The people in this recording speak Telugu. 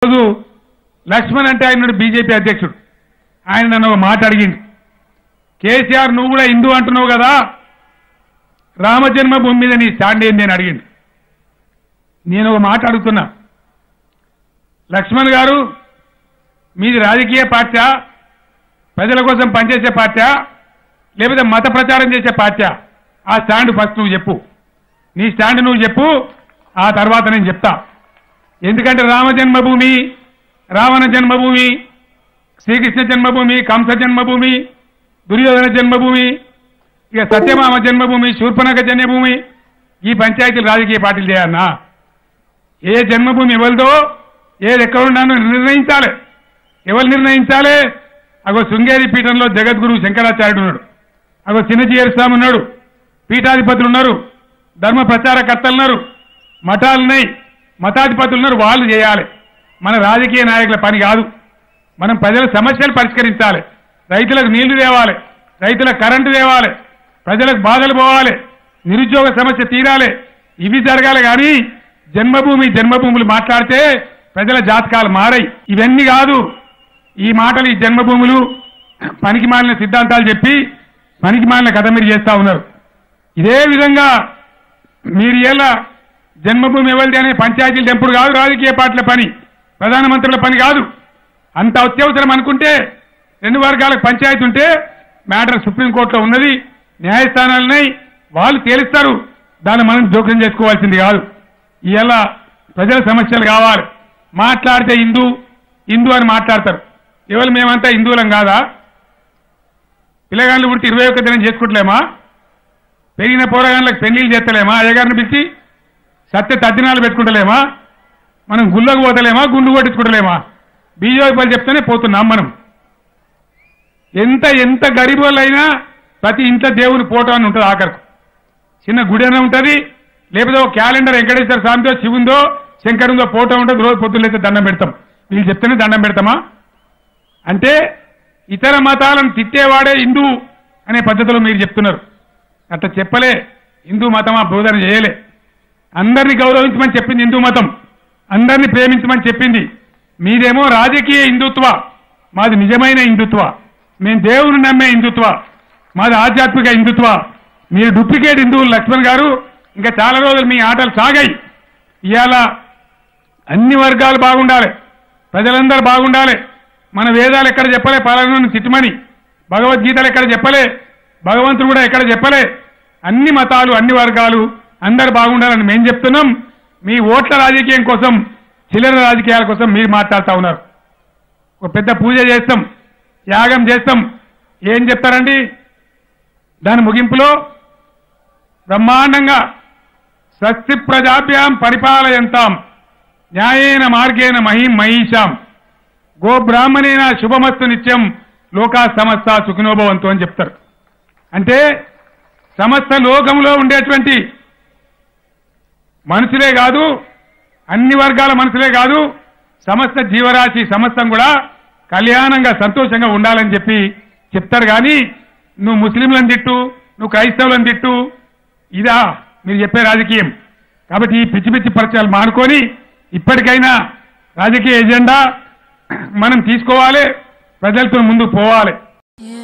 రోజు లక్ష్మణ్ అంటే ఆయన బీజేపీ అధ్యక్షుడు ఆయన నన్ను ఒక మాట అడిగింది కేసీఆర్ నువ్వు కూడా హిందూ అంటున్నావు కదా రామజన్మభూమి మీద నీ స్టాండ్ ఏంది అని అడిగింది నేను ఒక మాట అడుగుతున్నా లక్ష్మణ్ గారు మీది రాజకీయ పార్టీ ప్రజల కోసం పనిచేసే పార్టీ లేకపోతే మత ప్రచారం చేసే పార్టీ ఆ స్టాండ్ ఫస్ట్ నువ్వు చెప్పు నీ స్టాండ్ నువ్వు చెప్పు ఆ తర్వాత నేను చెప్తా ఎందుకంటే రామ జన్మభూమి రావణ జన్మభూమి శ్రీకృష్ణ జన్మభూమి కంస జన్మభూమి దుర్యోధన జన్మభూమి ఇక సత్యమామ జన్మభూమి శూర్పణక జన్మభూమి ఈ పంచాయతీలు రాజకీయ పార్టీలు చేయాలన్నా ఏ జన్మభూమి ఎవరిదో ఏది ఎక్కడ ఉన్నానో నిర్ణయించాలి ఎవరు నిర్ణయించాలి అగో శృంగేరి పీఠంలో జగద్గురు శంకరాచార్యుడు ఉన్నాడు అగో చిన్నజీయర్ స్వామి ఉన్నాడు పీఠాధిపతులు ఉన్నారు ధర్మ ప్రచారకర్తలు ఉన్నారు మఠాలున్నాయి మతాధిపతులు ఉన్నారు వాళ్ళు చేయాలి మన రాజకీయ నాయకుల పని కాదు మనం ప్రజల సమస్యలు పరిష్కరించాలి రైతులకు నీళ్లు తేవాలి రైతులకు కరెంటు తేవాలి ప్రజలకు బాధలు పోవాలి నిరుద్యోగ సమస్య తీరాలి ఇవి జరగాలి కానీ జన్మభూమి జన్మభూములు మాట్లాడితే ప్రజల జాతకాలు మారాయి ఇవన్నీ కాదు ఈ మాటలు ఈ జన్మభూములు పనికి మాలిన సిద్ధాంతాలు చెప్పి పనికి మాలిన కథ మీరు చేస్తా ఉన్నారు ఇదే విధంగా మీరు ఎలా జన్మభూమి ఎవరిది అనే పంచాయతీలు తెంపుడు కాదు రాజకీయ పార్టీల పని ప్రధానమంత్రుల పని కాదు అంత అత్యవసరం అనుకుంటే రెండు వర్గాలకు పంచాయతీ ఉంటే మ్యాటర్ సుప్రీంకోర్టులో ఉన్నది న్యాయస్థానాలున్నాయి వాళ్ళు తేలిస్తారు దాన్ని మనం జోక్యం చేసుకోవాల్సింది కాదు ఇలా ప్రజల సమస్యలు కావాలి మాట్లాడితే హిందూ హిందూ అని మాట్లాడతారు ఎవరు మేమంతా హిందువులం కాదా పిల్లగాళ్ళు పుట్టి ఇరవై ఒక్క దినం చేసుకుంటలేమా పెరిగిన పోరగాళ్ళకి పెళ్లిళ్ళు చేస్తలేమా అయ్యగారిని పిలిచి సత్య తద్దినాలు పెట్టుకుంటలేమా మనం గుళ్ళకు పోతలేమా గుండు కొట్టించుకుంటలేమా బీజేపీ వాళ్ళు చెప్తేనే పోతున్నాం మనం ఎంత ఎంత గరీబ్ వాళ్ళైనా ప్రతి ఇంట్లో దేవుని ఫోటో అని ఉంటుంది ఆఖరికి చిన్న గుడి అనే ఉంటుంది లేకపోతే ఒక క్యాలెండర్ వెంకటేశ్వర స్వామితో శివుందో శంకరుందో ఫోటో ఉంటుంది రోజు పొద్దున్నైతే దండం పెడతాం వీళ్ళు చెప్తేనే దండం పెడతామా అంటే ఇతర మతాలను తిట్టేవాడే హిందూ అనే పద్ధతిలో మీరు చెప్తున్నారు అట్లా చెప్పలే హిందూ మతం ఆ బోధన చేయలే అందరినీ గౌరవించమని చెప్పింది హిందూ మతం అందరినీ ప్రేమించమని చెప్పింది మీదేమో రాజకీయ హిందుత్వ మాది నిజమైన హిందుత్వ మేము దేవుని నమ్మే హిందుత్వ మాది ఆధ్యాత్మిక హిందుత్వ మీరు డూప్లికేట్ హిందువులు లక్ష్మణ్ గారు ఇంకా చాలా రోజులు మీ ఆటలు సాగాయి ఇవాళ అన్ని వర్గాలు బాగుండాలి ప్రజలందరూ బాగుండాలి మన వేదాలు ఎక్కడ చెప్పలే పాలనను తిట్టుమని భగవద్గీతలు ఎక్కడ చెప్పలే భగవంతుడు కూడా ఎక్కడ చెప్పలే అన్ని మతాలు అన్ని వర్గాలు అందరు బాగుండాలని మేము చెప్తున్నాం మీ ఓట్ల రాజకీయం కోసం చిల్లర రాజకీయాల కోసం మీరు మాట్లాడుతూ ఉన్నారు ఒక పెద్ద పూజ చేస్తాం యాగం చేస్తాం ఏం చెప్తారండి దాని ముగింపులో బ్రహ్మాండంగా స్వస్తి ప్రజాభ్యాం పరిపాలయంతాం న్యాయేన మార్గేణ మహిం మహిషాం గో బ్రాహ్మణేన శుభమస్తు నిత్యం లోకా సమస్త సుఖినోభవంతు అని చెప్తారు అంటే సమస్త లోకంలో ఉండేటువంటి మనుషులే కాదు అన్ని వర్గాల మనుషులే కాదు సమస్త జీవరాశి సమస్తం కూడా కళ్యాణంగా సంతోషంగా ఉండాలని చెప్పి చెప్తారు కానీ నువ్వు ముస్లింలను తిట్టు నువ్వు క్రైస్తవులను తిట్టు ఇదా మీరు చెప్పే రాజకీయం కాబట్టి ఈ పిచ్చి పిచ్చి పరిచయాలు మానుకొని ఇప్పటికైనా రాజకీయ ఎజెండా మనం తీసుకోవాలి ప్రజలతో ముందుకు పోవాలి Yeah.